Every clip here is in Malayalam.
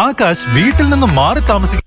ആകാശ് വീട്ടിൽ നിന്ന് മാറി താമസിക്കും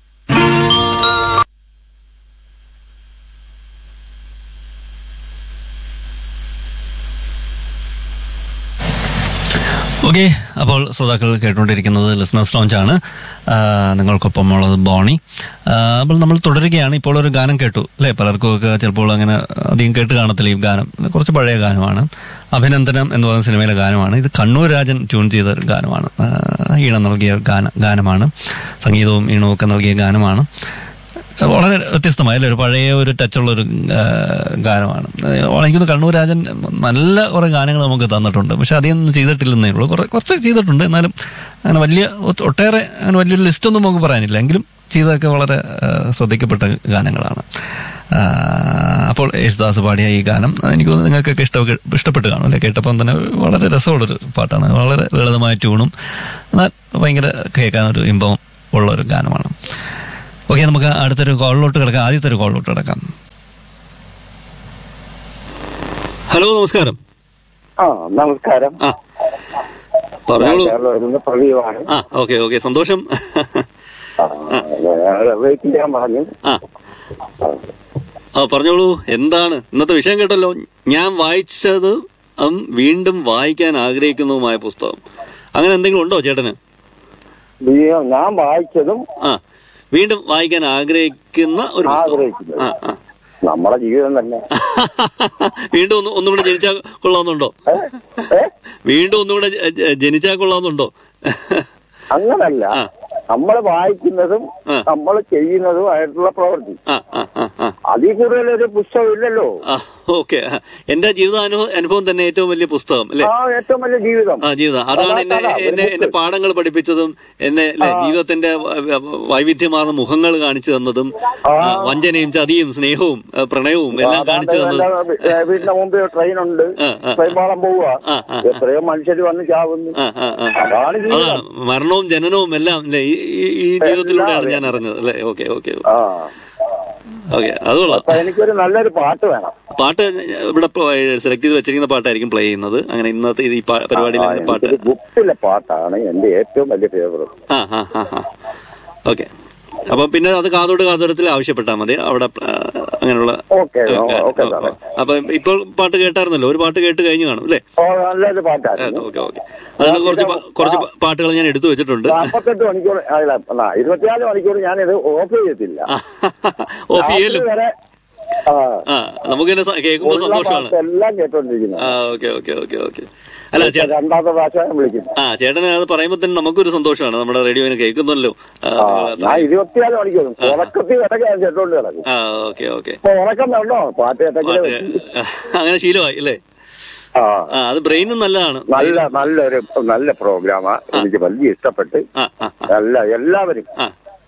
ഓക്കെ അപ്പോൾ ശ്രോതാക്കൾ കേട്ടുകൊണ്ടിരിക്കുന്നത് ലിസ്ണേഴ്സ് ലോഞ്ച് ആണ് ആ, നിങ്ങൾക്കൊപ്പമുള്ളത് ബോണി ആ, അപ്പോൾ നമ്മൾ തുടരുകയാണ് ഇപ്പോൾ ഒരു ഗാനം കേട്ടു അല്ലേ പലർക്കും ഒക്കെ ചിലപ്പോൾ അങ്ങനെ അധികം കേട്ട് കാണത്തില്ല ഈ ഗാനം ഇത് കുറച്ച് പഴയ ഗാനമാണ് അഭിനന്ദനം എന്ന് പറയുന്ന സിനിമയിലെ ഗാനമാണ് ഇത് കണ്ണൂർ രാജൻ ട്യൂൺ ചെയ്ത ഒരു ഗാനമാണ് ആ, ഈണം നൽകിയ ഗാന ഗാനമാണ് സംഗീതവും ഈണവും ഒക്കെ നൽകിയ ഗാനമാണ് വളരെ വ്യത്യസ്തമായ അല്ലേ? ഒരു പഴയ ഒരു ടച്ചുള്ള ഒരു ആ, ഗാനമാണ് ആ, എനിക്കൊന്ന് കണ്ണൂർ രാജൻ നല്ല കുറെ ഗാനങ്ങൾ നമുക്ക് തന്നിട്ടുണ്ട് പക്ഷെ അധികം ചെയ്തിട്ടില്ലെന്നേ ഉള്ളൂ കുറെ കുറച്ച് ചെയ്തിട്ടുണ്ട് എന്നാലും അങ്ങനെ വലിയ ഒ- ഒട്ടേറെ അങ്ങനെ വലിയൊരു ലിസ്റ്റൊന്നും നമുക്ക് പറയാനില്ല എങ്കിലും ചെയ്തതൊക്കെ വളരെ ആ, ശ്രദ്ധിക്കപ്പെട്ട ഗാനങ്ങളാണ് ആ, അപ്പോൾ യേശുദാസ് പാടിയ ഈ ഗാനം എനിക്ക് തോന്നുന്നു നിങ്ങൾക്കൊക്കെ ഇഷ്ട ഇഷ്ടപ്പെട്ട് കാണും അല്ലേ കേട്ടപ്പം തന്നെ വളരെ രസമുള്ളൊരു പാട്ടാണ് വളരെ ലളിതമായ ട്യൂണും എന്നാൽ ഭയങ്കര കേൾക്കാൻ ഒരു ഇമ്പം ഉള്ള ഒരു ഗാനമാണ് ഓക്കെ നമുക്ക് അടുത്തൊരു കോളിലോട്ട് കിടക്കാം ആദ്യത്തെ ഒരു കോളിലോട്ട് കിടക്കാം ഹലോ നമസ്കാരം ആ നമസ്കാരം ആ പറഞ്ഞോളൂ കേരളത്തിൽ പ്രദീപാണ് ആ ഓക്കെ ഓക്കെ സന്തോഷം വെയിറ്റ് ചെയ്യാൻ പറഞ്ഞു ആ ആ പറഞ്ഞോളൂ എന്താണ് ഇന്നത്തെ വിഷയം കേട്ടല്ലോ ഞാൻ വായിച്ചത് ഉം, വീണ്ടും വായിക്കാൻ ആഗ്രഹിക്കുന്നതുമായ പുസ്തകം അങ്ങനെ എന്തെങ്കിലും ഉണ്ടോ ചേട്ടന് ഈ- ഞാൻ വായിച്ചതും ആ വീണ്ടും വായിക്കാൻ ആഗ്രഹിക്കുന്ന ഒരു പുസ്തകം ആഗ്രഹിക്കുന്നത് ആ ആ നമ്മുടെ ജീവിതം തന്നെ വീണ്ടും ഒന്ന് ഒന്നും കൂടെ ജനിച്ചാൽ കൊള്ളാവുന്നുണ്ടോ ഏ? ഏ? വീണ്ടും ഒന്നും കൂടെ ജ- ജ- ജനിച്ചാൽ കൊള്ളാവുന്നുണ്ടോ അങ്ങനല്ല ആ. നമ്മൾ വായിക്കുന്നതും ആ. നമ്മൾ ചെയ്യുന്നതുമായിട്ടുള്ള പ്രവൃത്തി ആ ആ ആ ആ അതിൽ കൂടുതൽ ഒരു പുസ്തകം ഇല്ലല്ലോ ആ ഓക്കെ എന്റെ ജീവിതാനുഭവം അനുഭവം തന്നെ ഏറ്റവും വലിയ പുസ്തകം അല്ലെ ആ ഏറ്റവും വലിയ ജീവിതം ആ ജീവിതം അതാണ് എന്നെ അതാ, അതാ, എന്നെ ഒരു എന്റെ പാഠങ്ങൾ പഠിപ്പിച്ചതും എന്നെ അല്ലെ ജീവിതത്തിന്റെ വ- വ- വൈവിധ്യമാർന്ന മുഖങ്ങൾ കാണിച്ചു തന്നതും ആ. ആ, വഞ്ചനയും ചതിയും സ്നേഹവും ആ, പ്രണയവും എല്ലാം കാണിച്ചു തന്നതും അതാണ്ട് എന്റെ വീടിന്റെ മുമ്പിൽ ട്രെയിൻ ഉണ്ട് ആ, ആ. ട്രെയിൻ പാളം പോവുക ആ, ആ, എത്രയോ മനുഷ്യർ വന്ന് ചാവുന്നു ആ ആ ആ അതാണ് ജീവിതം അതാണ് മരണവും ജനനവും എല്ലാം അല്ലെ ഈ ഈ- ഈ ജീവിതത്തിലൂടെയാണ് ഞാൻ അറിഞ്ഞത് അല്ലെ ഓക്കെ ഓക്കെ ആ ഓക്കെ അത് കൊള്ളാം അപ്പൊ എനിക്കൊരു നല്ലൊരു പാട്ട് വേണം പാട്ട് ഇവിടെ സെലക്ട് ചെയ്ത് വെച്ചിരിക്കുന്ന പാട്ടായിരിക്കും പ്ലേ ചെയ്യുന്നത് അങ്ങനെ ഇന്നത്തെ ഈ പാ- പരിപാടിയിൽ അങ്ങനെ പാട്ട് എനിക്കൊരു ബുക്കിലെ പാട്ടാണ് എന്റെ ഏറ്റവും വലിയ ഫേവറേറ്റ് ആ ആ ആ ആ ഓക്കെ അപ്പൊ പിന്നെ അത് കാതോട് കാതോരത്തിൽ ആവശ്യപ്പെട്ടാൽ മതി അവിടെ ആ, അങ്ങനെയുള്ള ഓക്കെ ആ, ആ, ഓക്കെ ആ, സാറേ ആ. അപ്പൊ ഇപ്പോൾ പാട്ട് കേട്ടായിരുന്നല്ലോ ഒരു പാട്ട് കേട്ട് കഴിഞ്ഞു കാണും അല്ലേ ഓ നല്ലൊരു പാട്ടായിരുന്നു ഓക്കെ ഓക്കെ അതിന് കുറച്ച് പാ- കുറച്ച് പാ- പാട്ടുകൾ ഞാൻ എടുത്തു വെച്ചിട്ടുണ്ട് നാൽപ്പത്തെട്ട് മണിക്കൂർ അല്ല ആ, ഇരുപത്തിനാല് മണിക്കൂർ ഞാനിത് ഓഫ് ചെയ്യത്തില്ല ഓഫ് ചെയ്യലും രാത്രി വരെ ആ, ആ നമുക്ക് തന്നെ കേൾക്കുമ്പോൾ ഉള്ള സന്തോഷമാണ് പാട്ടെല്ലാം കേട്ടോണ്ടിരിക്കുന്നത് ആ ഓക്കെ ഓക്കെ ഓക്കെ ഓക്കെ അല്ല ചേട്ടൻ രണ്ടാമത്തെ പ്രാവശ്യം ഞാൻ വിളിക്കുന്നു ആ ചേട്ടന് അത് പറയുമ്പോൾ തന്നെ നമുക്കൊരു സന്തോഷമാണ് നമ്മുടെ റേഡിയോനെ കേൾക്കുന്നല്ലോ ആ, ആ, നിങ്ങള് അത്ര- ഞാൻ ഇരുപത്തിനാല് മണിക്കൂറും ഉറക്കത്തിൽ വരെ ഞാൻ കേട്ടോണ്ട് കിടക്കും ആ ഓക്കെ ഓക്കെ അപ്പൊ ഉറക്കം വേണോ പാട്ട് കേട്ടെങ്കിലും പാട്ട് അങ്ങനെ ശീലമായി അല്ലേ ആ ആ അത് ബ്രെയിനും നല്ലതാണ് നല്ല നല്ലൊരു നല്ല പ്രോഗ്രാമാ എനിക്ക് വലിയ ഇഷ്ടപ്പെട്ട് ആ ആ ആ, നല്ല എല്ലാവരും ആ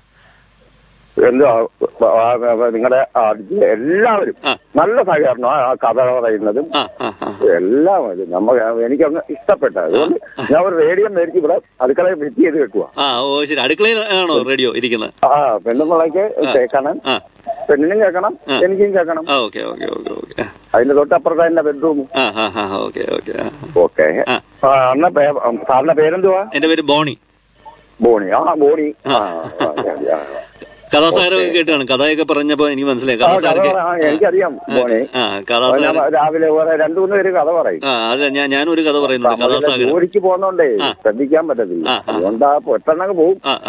എന്തോ നിങ്ങളുടെ എല്ലാവരും ആ. നല്ല സഹകരണം ആ കഥ പറയുന്നതും ആ ആ ആ എല്ലാം അത് നമ്മ എനിക്കങ്ങ് ഇഷ്ടപ്പെട്ട അതുകൊണ്ട് ഞാൻ ഒരു റേഡിയോ മേടിച്ച് ഇവിടെ അടുക്കളയിൽ ഫിറ്റ് ചെയ്ത് വെക്കുക ആ ഓ ശരി അടുക്കളയിൽ ആണോ റേഡിയോ ഇരിക്കുന്നത് ആ പെണ്ണുങ്ങളേക്ക് കേൾക്കണം ആ പെണ്ണിനും കേൾക്കണം എനിക്കും കേൾക്കണം ആ ഓക്കെ ഓക്കെ ഓക്കെ ഓക്കെ അതിന്റെ തൊട്ടപ്പുറത്ത് തന്നെ ബെഡ്റൂം ആ ആ ആ ഓക്കെ ഓക്കെ ആ. ഓക്കെ ആ. ആ അന്ന പേ- സാറിന്റെ പേരെന്തുവാ എന്റെ പേര് ബോണി ബോണി ആ ബോണി ആ ആ, ശരി, ആ. കഥാസാഗരമൊക്കെ കേട്ട് കാണും കഥയൊക്കെ പറഞ്ഞപ്പോ എനിക്ക് മനസ്സിലായി ആ, കഥ കഥാസാഗരൊക്കെ പറ- ആ, എനിക്കറിയാം ബോണി ആ കഥാസാഗരം ഞാൻ രാവിലെ വേറെ രണ്ടു മൂന്ന് പേര് കഥ പറയും ആ അത് ഞാൻ ഞാനൊരു കഥ പറയുന്നുണ്ട് നമ്മളിങ്ങനെ കഥാസാഗരം ജോലിക്ക് പോകുന്നോണ്ടേ ആ. ശ്രദ്ധിക്കാൻ പറ്റത്തില്ല ആ, ആ. അതുകൊണ്ട് ആ പെട്ടെന്നങ്ങ് പോകും ആ